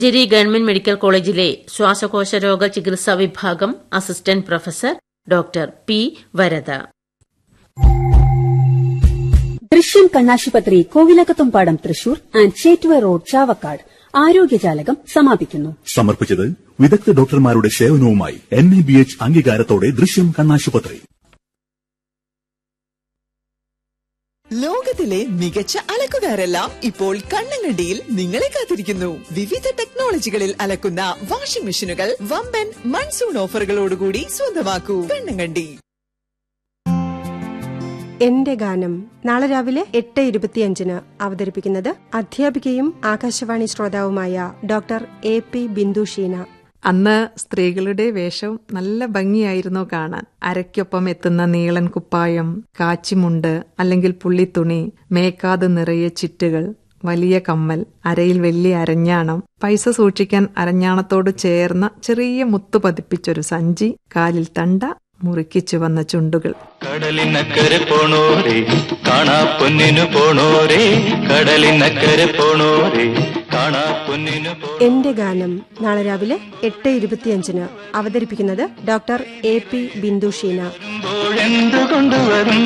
ജിരി government medical കോളേജിലെ ശ്വാസകോശ രോഗ ചികിത്സാ വിഭാഗം assistant professor doctor P Varada Drishyam കണ്ണാശുപത്രി കോവിലകത്തുംപാടം തൃശൂർ ആൻഡ് ചേറ്റുവ റോഡ് ചാവക്കാട് ആരോഗ്യജാലകം സമാപിക്കുന്നു സമർപ്പിച്ചത് വിദഗ്ധ ഡോക്ടർമാരുടെ സേവനവുമായി എൻ എ ബി എച്ച് അംഗീകാരത്തോടെ ദൃശ്യം കണ്ണാശുപത്രി ലോകത്തിലെ മികച്ച അലക്കുകാരെല്ലാം ഇപ്പോൾ കണ്ണങ്കണ്ടിയിൽ നിങ്ങളെ കാത്തിരിക്കുന്നു വിവിധ ടെക്നോളജികളിൽ അലക്കുന്ന വാഷിംഗ് മെഷീനുകൾ വമ്പൻ മൺസൂൺ ഓഫറുകളോടുകൂടി സ്വന്തമാക്കൂ കണ്ണങ്കണ്ടി എന്റെ ഗാനം നാളെ രാവിലെ എട്ട് ഇരുപത്തിയഞ്ചിന് അവതരിപ്പിക്കുന്നത് അധ്യാപികയും ആകാശവാണി ശ്രോതാവുമായ doctor A P Bindu Sheena അന്ന് സ്ത്രീകളുടെ വേഷം നല്ല ഭംഗിയായിരുന്നു കാണാൻ അരയ്ക്കൊപ്പം എത്തുന്ന നീളൻ കുപ്പായം കാച്ചിമുണ്ട് അല്ലെങ്കിൽ പുള്ളിത്തുണി മേക്കാതെ നിറയെ ചിറ്റുകൾ വലിയ കമ്മൽ അരയിൽ വലിയ അരഞ്ഞാണം പൈസ സൂക്ഷിക്കാൻ അരഞ്ഞാണത്തോട് ചേർന്ന ചെറിയ മുത്തു പതിപ്പിച്ചൊരു സഞ്ചി കാലിൽ തണ്ട മുറുക്കിച്ചു വന്ന ചുണ്ടുകൾ കടലിനക്കരെ പോണോരേ കാണാ പൊന്നിനു പോണോരേ കടലിനക്കരെ പോണോരേ കാണാ പൊന്നിനു പോ എന്റെ ഗാനം നാളെ രാവിലെ എട്ട് ഇരുപത്തിയഞ്ചിന് അവതരിപ്പിക്കുന്നത് doctor A P Bindu Sheena പ്പോഴെന്തു കൊണ്ടുവരും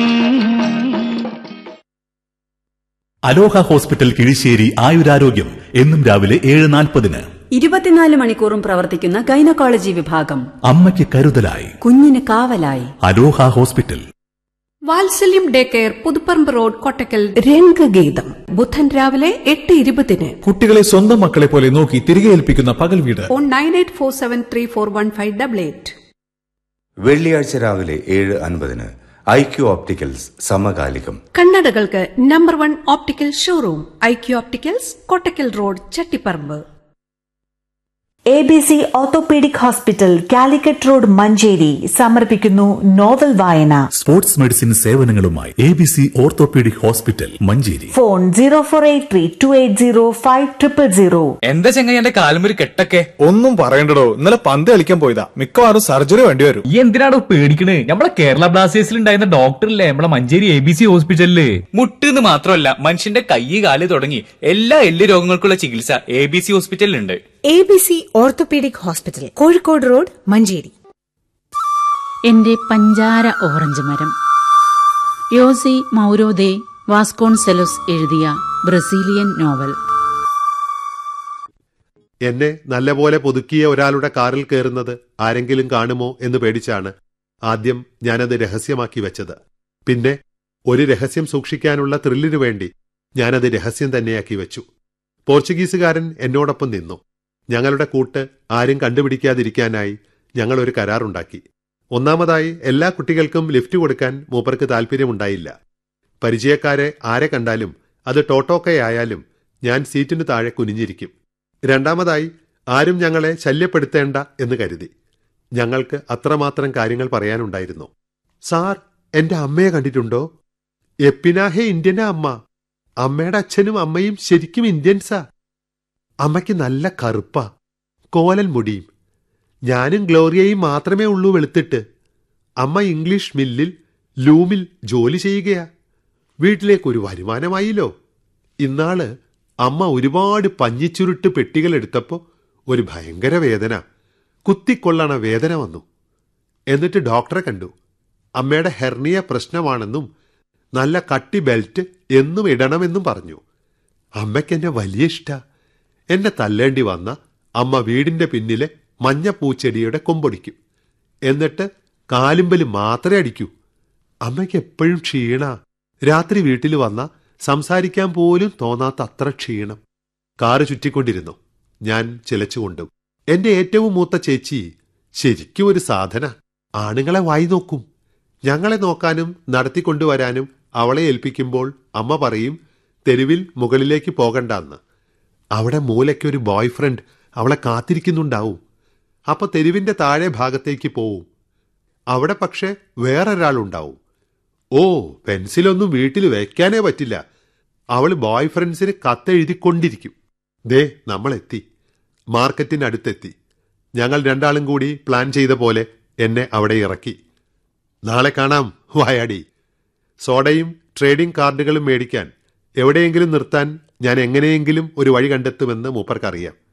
അലോഹ ഹോസ്പിറ്റൽ കിഴിശ്ശേരി ആയുരാരോഗ്യം എന്നും രാവിലെ ഏഴ് നാൽപ്പതിന് ഇരുപത്തിനാല് മണിക്കൂറും പ്രവർത്തിക്കുന്ന ഗൈനക്കോളജി വിഭാഗം അമ്മയ്ക്ക് കരുതലായി കുഞ്ഞിന് കാവലായി Aloha hospital Vatsalyam day care Puthuparamba road Kottakkal Rangageetham ബുധൻ രാവിലെ എട്ട് ഇരുപതിന് കുട്ടികളെ സ്വന്തം മക്കളെ പോലെ നോക്കി തിരികെ ഏൽപ്പിക്കുന്ന പകൽ വീട് phone nine eight four seven three four one five double eight വെള്ളിയാഴ്ച രാവിലെ ഏഴ് അൻപതിന് ഐ ക്യു ഓപ്റ്റിക്കൽസ് സമകാലികം കണ്ണടകൾക്ക് number one optical showroom I Q opticals Kottakkal road Chattiparamba A B C orthopaedic hospital Calicut road Manjeri സമർപ്പിക്കുന്നു നോവൽ വായന സ്പോർട്സ് മെഡിസിൻ സേവനങ്ങളുമായി A B C orthopaedic hospital Manjeri phone zero four eight three two eight zero five triple zero എന്താ ചെങ്ങായി എന്റെ കാലുമൊരു കെട്ടൊക്കെ ഒന്നും പറയണ്ടടോ ഇന്നലെ പന്ത് കളിക്കാൻ പോയതാ മിക്കവാറും സർജറി വേണ്ടി വരും ഈ എന്തിനാണോ പേടിക്കണേ നമ്മളെ കേരള ബ്ലാസ്റ്റേഴ്സിൽ ഉണ്ടായിരുന്ന ഡോക്ടറില്ലേ നമ്മളെ മഞ്ചേരി എ ബി സി ഹോസ്പിറ്റലില് മുട്ടെന്ന് മാത്രമല്ല മനുഷ്യന്റെ കൈ കാല് തുടങ്ങി എല്ലാ എല്ല് രോഗങ്ങൾക്കുള്ള ചികിത്സ എ ബി സി ഹോസ്പിറ്റലിലുണ്ട് A B C orthopaedic hospital Kozhikode road Manjeri എന്റെ പഞ്ചാര ഓറഞ്ച് മരം യോസി മൗരോദെ വാസ്കോൺസെലോസ് എഴുതിയ ബ്രസീലിയൻ നോവൽ എന്നെ നല്ലപോലെ പുതുക്കിയ ഒരാളുടെ കാറിൽ കയറുന്നത് ആരെങ്കിലും കാണുമോ എന്ന് പേടിച്ചാണ് ആദ്യം ഞാനത് രഹസ്യമാക്കി വെച്ചത് പിന്നെ ഒരു രഹസ്യം സൂക്ഷിക്കാനുള്ള ത്രില്ലിനു വേണ്ടി ഞാനത് രഹസ്യം തന്നെയാക്കി വെച്ചു പോർച്ചുഗീസുകാരൻ എന്നോടൊപ്പം നിന്നു ഞങ്ങളുടെ കൂട്ട് ആരും കണ്ടുപിടിക്കാതിരിക്കാനായി ഞങ്ങൾ ഒരു കരാറുണ്ടാക്കി ഒന്നാമതായി എല്ലാ കുട്ടികൾക്കും ലിഫ്റ്റ് കൊടുക്കാൻ മൂപ്പർക്ക് താല്പര്യമുണ്ടായില്ല പരിചയക്കാരെ ആരെ കണ്ടാലും അത് ടോട്ടോക്കയായാലും ഞാൻ സീറ്റിന് താഴെ കുനിഞ്ഞിരിക്കും രണ്ടാമതായി ആരും ഞങ്ങളെ ശല്യപ്പെടുത്തേണ്ട എന്ന് കരുതി ഞങ്ങൾക്ക് അത്രമാത്രം കാര്യങ്ങൾ പറയാനുണ്ടായിരുന്നു സാർ എന്റെ അമ്മയെ കണ്ടിട്ടുണ്ടോ എപ്പിനാഹെ ഇന്ത്യനാ അമ്മ അമ്മയുടെ അച്ഛനും അമ്മയും ശരിക്കും ഇന്ത്യൻസാ അമ്മയ്ക്ക് നല്ല കറുപ്പാ കോലൻ മുടിയും ഞാനും ഗ്ലോറിയയും മാത്രമേ ഉള്ളൂ വെളുത്തിട്ട് അമ്മ ഇംഗ്ലീഷ് മില്ലിൽ ലൂമിൽ ജോലി ചെയ്യുകയാ വീട്ടിലേക്കൊരു വരുമാനമായില്ലോ ഇന്നാള് അമ്മ ഒരുപാട് പഞ്ഞിച്ചുരുട്ട് പെട്ടികൾ എടുത്തപ്പോ ഒരു ഭയങ്കര വേദന കുത്തിക്കൊള്ളണ വേദന വന്നു എന്നിട്ട് ഡോക്ടറെ കണ്ടു അമ്മയുടെ ഹെർണിയ പ്രശ്നമാണെന്നും നല്ല കട്ടി ബെൽറ്റ് എന്നും ഇടണമെന്നും പറഞ്ഞു അമ്മയ്ക്കെന്നെ വലിയ ഇഷ്ട എന്നെ തല്ലേണ്ടി വന്ന അമ്മ വീടിന്റെ പിന്നിലെ മഞ്ഞപ്പൂച്ചെടിയുടെ കൊമ്പൊടിക്കും എന്നിട്ട് കാലുമ്പല് മാത്രമേ അടിക്കൂ അമ്മയ്ക്ക് എപ്പോഴും ക്ഷീണ രാത്രി വീട്ടിൽ വന്ന സംസാരിക്കാൻ പോലും തോന്നാത്ത അത്ര ക്ഷീണം കാറ് ചുറ്റിക്കൊണ്ടിരുന്നു ഞാൻ ചിലച്ചുകൊണ്ടു എന്റെ ഏറ്റവും മൂത്ത ചേച്ചി ശരിക്കും ഒരു സാധന ആണുങ്ങളെ വായി നോക്കും ഞങ്ങളെ നോക്കാനും നടത്തിക്കൊണ്ടുവരാനും അവളെ ഏൽപ്പിക്കുമ്പോൾ അമ്മ പറയും തെരുവിൽ മുകളിലേക്ക് പോകണ്ടെന്ന് അവിടെ മൂലയ്ക്കൊരു ബോയ് ഫ്രണ്ട് അവളെ കാത്തിരിക്കുന്നുണ്ടാവും അപ്പൊ തെരുവിന്റെ താഴെ ഭാഗത്തേക്ക് പോവും അവിടെ പക്ഷെ വേറൊരാളുണ്ടാവും ഓ പെൻസിലൊന്നും വീട്ടിൽ വെക്കാനേ പറ്റില്ല അവൾ ബോയ് ഫ്രണ്ട്സിന് കത്തെഴുതിക്കൊണ്ടിരിക്കും ദേ നമ്മളെത്തി മാർക്കറ്റിനടുത്തെത്തി ഞങ്ങൾ രണ്ടാളും കൂടി പ്ലാൻ ചെയ്ത പോലെ എന്നെ അവിടെ ഇറക്കി നാളെ കാണാം വായാടി സോഡയും ട്രേഡിംഗ് കാർഡുകളും മേടിക്കാൻ എവിടെയെങ്കിലും നിർത്താൻ ഞാൻ എങ്ങനെയെങ്കിലും ഒരു വഴി കണ്ടെത്തുമെന്ന് മൂപ്പർക്കറിയാം